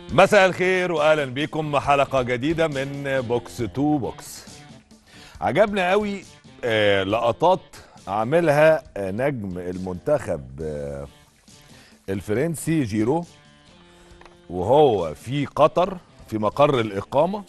مساء الخير واهلا بيكم حلقه جديده من بوكس تو بوكس عجبنا قوي آه، لقطات عاملها آه، نجم المنتخب آه، الفرنسي جيرو وهو في قطر في مقر الاقامه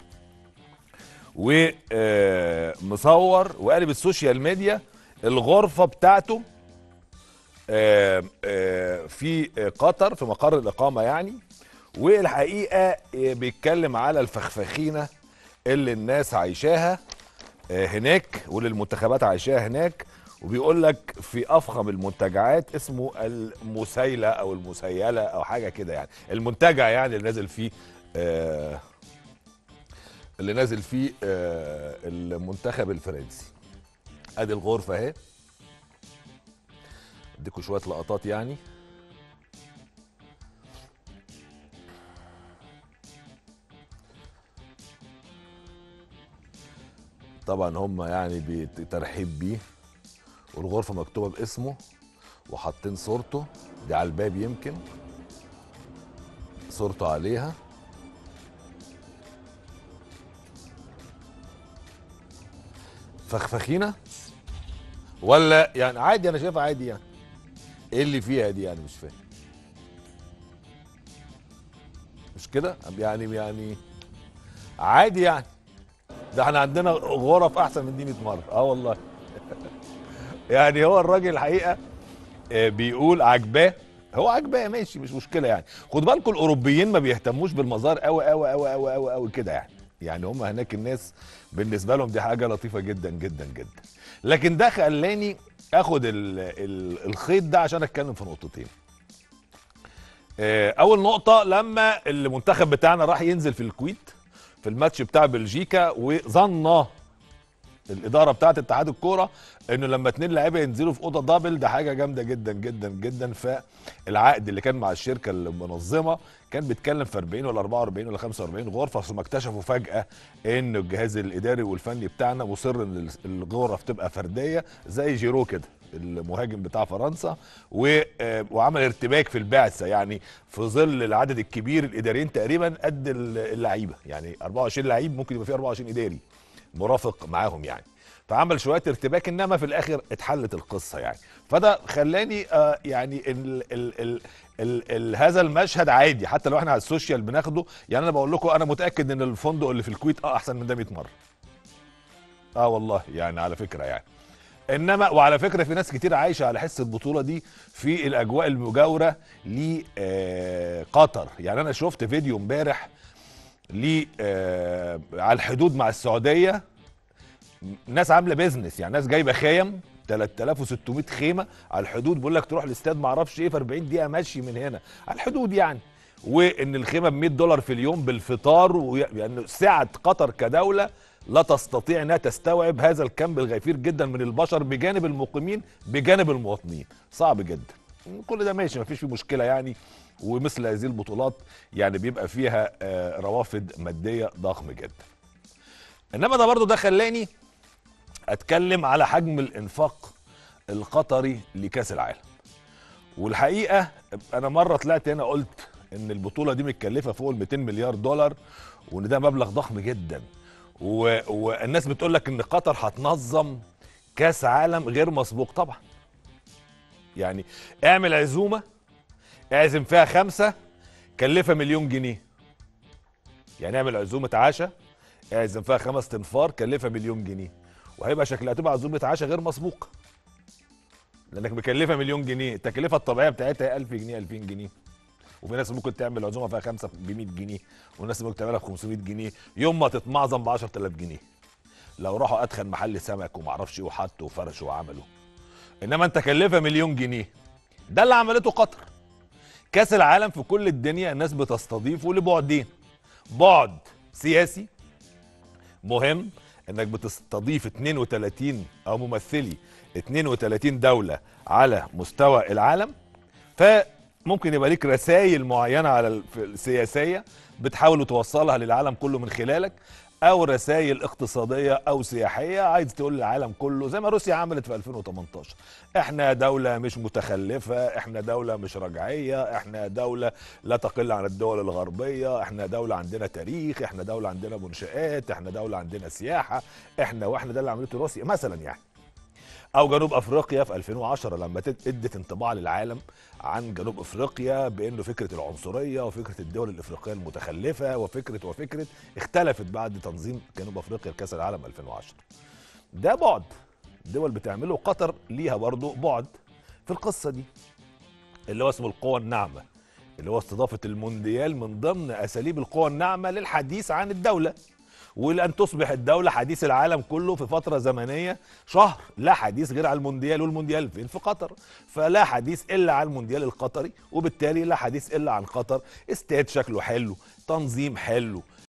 ومصور وقالب السوشيال ميديا الغرفه بتاعته آه، آه، في قطر في مقر الاقامه يعني والحقيقه آه، بيتكلم على الفخفخينه اللي الناس عايشاها آه، هناك واللي المنتخبات عايشاها هناك وبيقول لك في افخم المنتجعات اسمه المسيله او المسيله او حاجه كده يعني المنتجع يعني اللي نازل فيه آه، اللي نازل فيه آه، المنتخب الفرنسي ادي الغرفه اهي اديكوا شويه لقطات يعني طبعا هم يعني بترحيب بيه والغرفه مكتوبه باسمه وحاطين صورته دي على الباب يمكن صورته عليها فخفخينه ولا يعني عادي انا شايفها عادي يعني ايه اللي فيها دي يعني مش فاهم مش كده يعني يعني عادي يعني ده احنا عندنا غرف احسن من دي 100 مره اه والله يعني هو الراجل الحقيقه آه، بيقول عجباه هو عجباه ماشي مش مشكله يعني خد بالكم الاوروبيين ما بيهتموش بالمظاهر قوي قوي قوي قوي قوي قوي كده يعني يعني هم هناك الناس بالنسبه لهم دي حاجه لطيفه جدا جدا جدا لكن ده خلاني اخد ال ال الخيط ده عشان اتكلم في نقطتين آه، اول نقطه لما المنتخب بتاعنا راح ينزل في الكويت في الماتش بتاع بلجيكا وظن الاداره بتاعه اتحاد الكوره انه لما اتنين لعيبه ينزلوا في اوضه دبل ده حاجه جامده جدا جدا جدا فالعقد اللي كان مع الشركه المنظمه كان بيتكلم في 40 ولا 44 ولا 45 غرفه ثم اكتشفوا فجاه ان الجهاز الاداري والفني بتاعنا مصر ان الغرف تبقى فرديه زي جيرو كده المهاجم بتاع فرنسا و... آه، وعمل ارتباك في البعثه يعني في ظل العدد الكبير الاداريين تقريبا قد اللعيبه يعني 24 لعيب ممكن يبقى فيه 24 اداري مرافق معاهم يعني فعمل شويه ارتباك انما في الاخر اتحلت القصه يعني فده خلاني آه يعني ال ال ال ال ال هذا المشهد عادي حتى لو احنا على السوشيال بناخده يعني انا بقول لكم انا متاكد ان الفندق اللي في الكويت اه احسن من ده 100 مره اه والله يعني على فكره يعني انما وعلى فكره في ناس كتير عايشه على حس البطوله دي في الاجواء المجاوره لقطر يعني انا شفت فيديو امبارح ل آه، على الحدود مع السعوديه ناس عامله بيزنس يعني ناس جايبه خيم 3600 خيمه على الحدود بيقول لك تروح الاستاد ما اعرفش ايه في 40 دقيقه مشي من هنا على الحدود يعني وان الخيمه ب 100 دولار في اليوم بالفطار وي- يعني سعه قطر كدوله لا تستطيع انها تستوعب هذا الكم الغفير جدا من البشر بجانب المقيمين بجانب المواطنين صعب جدا كل ده ماشي مفيش فيه مشكله يعني ومثل هذه البطولات يعني بيبقى فيها آه، روافد ماديه ضخم جدا انما ده برضو ده خلاني اتكلم على حجم الانفاق القطري لكاس العالم والحقيقه انا مره طلعت هنا قلت ان البطوله دي متكلفه فوق ال 200 مليار دولار وان ده مبلغ ضخم جدا و... والناس بتقول لك ان قطر هتنظم كاس عالم غير مسبوق طبعا يعني اعمل عزومه اعزم فيها خمسه كلفها مليون جنيه يعني اعمل عزومه عشاء اعزم فيها خمس تنفار كلفها مليون جنيه وهيبقى شكلها تبقى عزومه عشاء غير مسبوقه لانك مكلفه مليون جنيه التكلفه الطبيعيه بتاعتها 1000 جنيه 2000 جنيه وفي ناس ممكن تعمل عزومه فيها خمسه ب 100 جنيه وناس ممكن تعملها ب 500 جنيه يوم ما تتمعظم ب 10000 جنيه لو راحوا ادخل محل سمك وما اعرفش ايه وحطوا وفرشوا وعملوا انما انت كلفه مليون جنيه ده اللي عملته قطر كاس العالم في كل الدنيا الناس بتستضيفه لبعدين بعد سياسي مهم انك بتستضيف 32 او ممثلي 32 دولة على مستوى العالم فممكن يبقى ليك رسائل معينة على ال- في السياسية بتحاولوا توصلها للعالم كله من خلالك او رسائل اقتصاديه او سياحيه عايز تقول للعالم كله زي ما روسيا عملت في 2018 احنا دوله مش متخلفه احنا دوله مش رجعيه احنا دوله لا تقل عن الدول الغربيه احنا دوله عندنا تاريخ احنا دوله عندنا منشآت احنا دوله عندنا سياحه احنا واحنا ده اللي عملته روسيا مثلا يعني او جنوب افريقيا في 2010 لما تد- ادت انطباع للعالم عن جنوب افريقيا بانه فكره العنصريه وفكره الدول الافريقيه المتخلفه وفكره وفكره اختلفت بعد تنظيم جنوب افريقيا لكاس العالم 2010 ده بعد الدول بتعمله قطر ليها برضه بعد في القصه دي اللي هو اسمه القوى الناعمه اللي هو استضافه المونديال من ضمن اساليب القوى الناعمه للحديث عن الدوله ولان تصبح الدوله حديث العالم كله في فتره زمنيه شهر لا حديث غير على المونديال والمونديال فين في قطر فلا حديث الا عن المونديال القطري وبالتالي لا حديث الا عن قطر استاد شكله حلو تنظيم حلو